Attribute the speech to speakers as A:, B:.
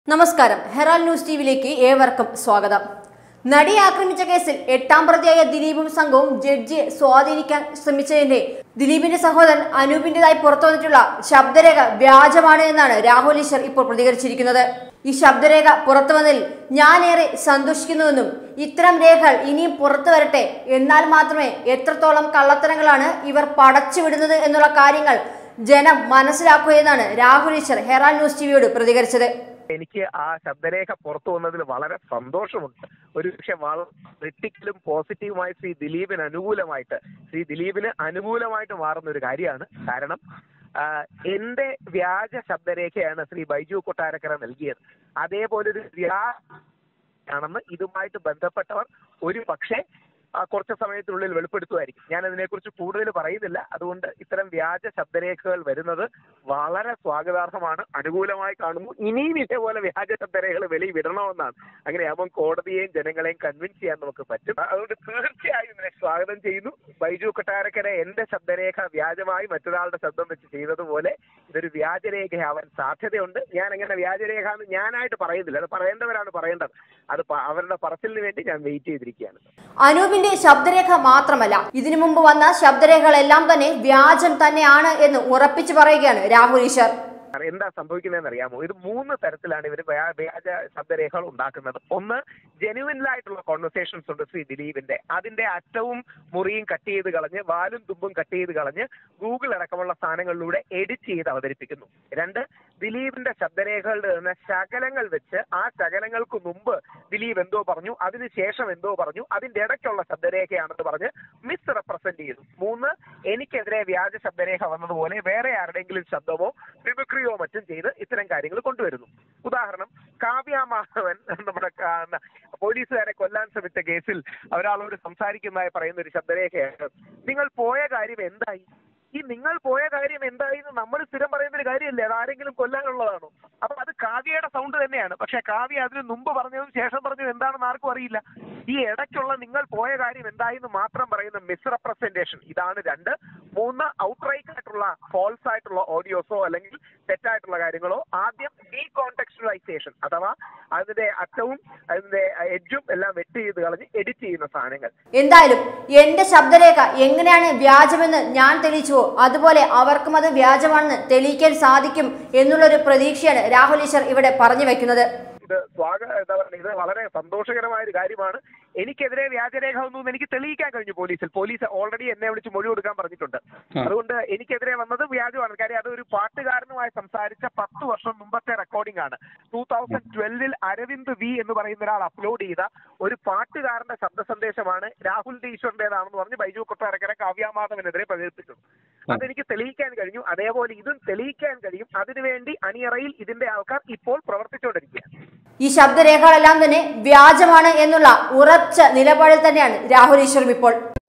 A: നമസ്കാരം Herald news ടിവിയിലേക്ക് ഏവർക്കും സ്വാഗതം നടിയെ ആക്രമിച്ച കേസിൽ എട്ടാം പ്രതിയായ ദിലീപും സംഘവും ജഡ്ജിയെ സ്വാധീനിക്കാൻ ശ്രമിച്ചതിന്റെ ദിലീപിന്റെ സഹോദരൻ അനൂപിന്റേതായി പുറത്തു വന്നിട്ടുള്ള ശബ്ദരേഖ വ്യാജമാണ് എന്നാണ് രാഹുൽ ഈശ്വർ ഇപ്പോൾ പ്രതികരിച്ചിരിക്കുന്നത് ഈ ശബ്ദരേഖ പുറത്തു വന്നതിൽ ഞാനേറെ സന്തോഷിക്കുന്നുവെന്നും ഇത്തരം രേഖകൾ ഇനിയും പുറത്തു വരട്ടെ എന്നാൽ മാത്രമേ എത്രത്തോളം കള്ളത്തരങ്ങളാണ് ഇവർ പടച്ചുവിടുന്നത് എന്നുള്ള കാര്യങ്ങൾ ജനം മനസ്സിലാക്കൂ എന്നാണ് രാഹുൽ ഈശ്വർ ഹെറാൾഡ് ന്യൂസ് ടിവിയോട് പ്രതികരിച്ചത്
B: എനിക്ക് ആ ശബ്ദരേഖ പുറത്തു വന്നതിൽ വളരെ സന്തോഷമുണ്ട് ഒരു പക്ഷെ വളരെ ക്രിട്ടിക്കലും പോസിറ്റീവുമായി ശ്രീ ദിലീപിന് അനുകൂലമായിട്ട് ശ്രീ ദിലീപിന് അനുകൂലമായിട്ട് മാറുന്ന ഒരു കാര്യമാണ് കാരണം ആ, എന്റെ വ്യാജ ശബ്ദരേഖയാണ് ശ്രീ ബൈജു കൊട്ടാരക്കര നൽകിയത് അതേപോലെ ഒരു വ്യാജ ആണെന്ന് ഇതുമായിട്ട് ബന്ധപ്പെട്ടവർ ഒരു പക്ഷേ ആ, കുറച്ച് സമയത്തിനുള്ളിൽ വെളിപ്പെടുത്തുമായിരിക്കും ഞാൻ അതിനെക്കുറിച്ച് കൂടുതൽ പറയുന്നില്ല അതുകൊണ്ട് ഇത്തരം വ്യാജ ശബ്ദരേഖകൾ വരുന്നത് വളരെ സ്വാഗതാർഹമാണ് അനുകൂലമായി കാണുന്നു ഇനിയും ഇതേപോലെ വ്യാജ ശബ്ദരേഖകൾ വെളി വിടണമെന്നാണ് അങ്ങനെയാകുമ്പോൾ കോടതിയെയും ജനങ്ങളെയും കൺവിൻസ് ചെയ്യാൻ നമുക്ക് പറ്റും അതുകൊണ്ട് തീർച്ചയായും ഇതിനെ സ്വാഗതം ചെയ്യുന്നു ബൈജു കൊട്ടാരക്കര എന്റെ ശബ്ദരേഖ വ്യാജമായി മറ്റൊരാളുടെ ശബ്ദം വെച്ച് ചെയ്തതുപോലെ ഇതൊരു വ്യാജരേഖയാവാൻ സാധ്യതയുണ്ട് ഞാൻ അങ്ങനെ വ്യാജരേഖ എന്ന് ഞാനായിട്ട് പറയുന്നില്ല അത് പറയേണ്ടവരാണ് പറയേണ്ടത് അത് പ- അവരുടെ പറച്ചിലിന് വേണ്ടി ഞാൻ വെയിറ്റ് ചെയ്തിരിക്കുകയാണ്
A: അനൂപിന്റെ ശബ്ദരേഖ മാത്രമല്ല ഇതിനു മുമ്പ് വന്ന ശബ്ദരേഖകളെല്ലാം തന്നെ വ്യാജം തന്നെയാണ് എന്ന് ഉറപ്പിച്ചു പറയുകയാണ് രാഹുൽ ഈശ്വർ
B: കാരണം എന്താ സംഭവിക്കുന്നതെന്ന് അറിയാമോ ഇത് മൂന്ന് തരത്തിലാണ് ഇവർ വ്യാജ ശബ്ദരേഖകൾ ഉണ്ടാക്കുന്നത് ഒന്ന് ജെനുവിനിലായിട്ടുള്ള കോൺവെർസേഷൻസ് ഉണ്ട് ശ്രീ ദിലീപിന്റെ അതിന്റെ അറ്റവും മുറിയും കട്ട് ചെയ്ത് കളഞ്ഞ് വാലും തുമ്പും കട്ട് ചെയ്ത് കളഞ്ഞ് ഗൂഗിൾ അടക്കമുള്ള സ്ഥാനങ്ങളിലൂടെ എഡിറ്റ് ചെയ്ത് അവതരിപ്പിക്കുന്നു രണ്ട് ദിലീപിന്റെ ശബ്ദരേഖകളുടെ തന്നെ ശകലങ്ങൾ വെച്ച് ആ ശകലങ്ങൾക്ക് മുമ്പ് ദിലീപ് എന്തോ പറഞ്ഞു അതിനുശേഷം എന്തോ പറഞ്ഞു അതിന്റെ ഇടയ്ക്കുള്ള ശബ്ദരേഖയാണെന്ന് പറഞ്ഞ് മിസ് റെപ്രസെന്റ് ചെയ്തു മൂന്ന് എനിക്കെതിരെ വ്യാജ ശബ്ദരേഖ വന്നതുപോലെ വേറെ ആരുടെയെങ്കിലും ശബ്ദമോ മിമിക്രിയോ മറ്റും ചെയ്ത് ഇത്തരം കാര്യങ്ങൾ കൊണ്ടുവരുന്നു ഉദാഹരണം കാവ്യ മാധവൻ നമ്മുടെ കാ- പോലീസുകാരെ കൊല്ലാൻ ശ്രമിച്ച കേസിൽ ഒരാളോട് സംസാരിക്കുന്നതായി പറയുന്ന ഒരു ശബ്ദരേഖയാണ് നിങ്ങൾ പോയ കാര്യം എന്തായി ഈ നിങ്ങൾ പോയ കാര്യം എന്തായി എന്ന് നമ്മൾ സ്ഥിരം പറയുന്ന ഒരു കാര്യമല്ലേ അത് ആരെങ്കിലും കൊല്ലാനുള്ളതാണോ അപ്പൊ അത് കാവ്യയുടെ സൗണ്ട് തന്നെയാണ് പക്ഷെ കാവ്യ അതിന് മുമ്പ് പറഞ്ഞതും ശേഷം പറഞ്ഞതും എന്താണെന്ന് ആർക്കും അറിയില്ല ഈ ഇടയ്ക്കുള്ള നിങ്ങൾ പോയ കാര്യം എന്തായി എന്ന് മാത്രം പറയുന്ന മിസ് റെപ്രസെന്റേഷൻ ഇതാണ് രണ്ട് മൂന്ന് ഔട്ട്റൈറ്റ് ആയിട്ടുള്ള ഫോൾസ് ആയിട്ടുള്ള ഓഡിയോസോ അല്ലെങ്കിൽ തെറ്റായിട്ടുള്ള കാര്യങ്ങളോ ആദ്യം ഡീ കോണ്ടെക്സ്റ്റുലൈസേഷൻ അഥവാ അതിന്റെ അറ്റവും അതിന്റെ എഡ്ജും എല്ലാം വെട്ട് ചെയ്ത് കളഞ്ഞ് എഡിറ്റ് ചെയ്യുന്ന സാധനങ്ങൾ
A: എന്തായാലും എന്റെ ശബ്ദരേഖ എങ്ങനെയാണ് വ്യാജമെന്ന് ഞാൻ തെളിയിച്ചുവോ അതുപോലെ അവർക്കും അത് വ്യാജമാണെന്ന് തെളിയിക്കാൻ സാധിക്കും എന്നുള്ളൊരു പ്രതീക്ഷയാണ് രാഹുൽ ഈശ്വർ ഇവിടെ പറഞ്ഞു വെക്കുന്നത്
B: ഇത് സ്വാഗ എന്താ പറയുക ഇത് വളരെ സന്തോഷകരമായ ഒരു കാര്യമാണ് എനിക്കെതിരെ വ്യാജരേഖ ഒന്നും എനിക്ക് തെളിയിക്കാൻ കഴിഞ്ഞു പോലീസിൽ പോലീസ് ഓൾറെഡി എന്നെ വിളിച്ച് മൊഴി കൊടുക്കാൻ പറഞ്ഞിട്ടുണ്ട് അതുകൊണ്ട് എനിക്കെതിരെ വന്നത് വ്യാജമാണ് കാര്യം അതൊരു പാട്ടുകാരനുമായി സംസാരിച്ച പത്ത് വർഷം മുമ്പത്തെ റെക്കോർഡിംഗ് ആണ് ടൂ തൗസൻഡ് ട്വൽവിൽ അരവിന്ദ് വി എന്ന് പറയുന്ന ഒരാൾ അപ്ലോഡ് ചെയ്ത ഒരു പാട്ടുകാരന്റെ ശബ്ദ സന്ദേശമാണ് രാഹുൽ ഡി ഈശ്വറിന്റേതാണെന്ന് പറഞ്ഞ് ബൈജു കൊട്ടാരക്കര കാവ്യാമാധവനെതിരെ പ്രചരിപ്പിച്ചു അതെനിക്ക് തെളിയിക്കാൻ കഴിഞ്ഞു അതേപോലെ ഇതും തെളിയിക്കാൻ കഴിയും അതിനുവേണ്ടി അണിയറയിൽ ഇതിന്റെ ആൾക്കാർ ഇപ്പോൾ പ്രവർത്തിച്ചുകൊണ്ടിരിക്കുകയാണ്
A: ഈ ശബ്ദരേഖകളെല്ലാം തന്നെ വ്യാജമാണ് എന്നുള്ള ഉറച്ച നിലപാടിൽ തന്നെയാണ് രാഹുൽ ഈശ്വറും ഇപ്പോൾ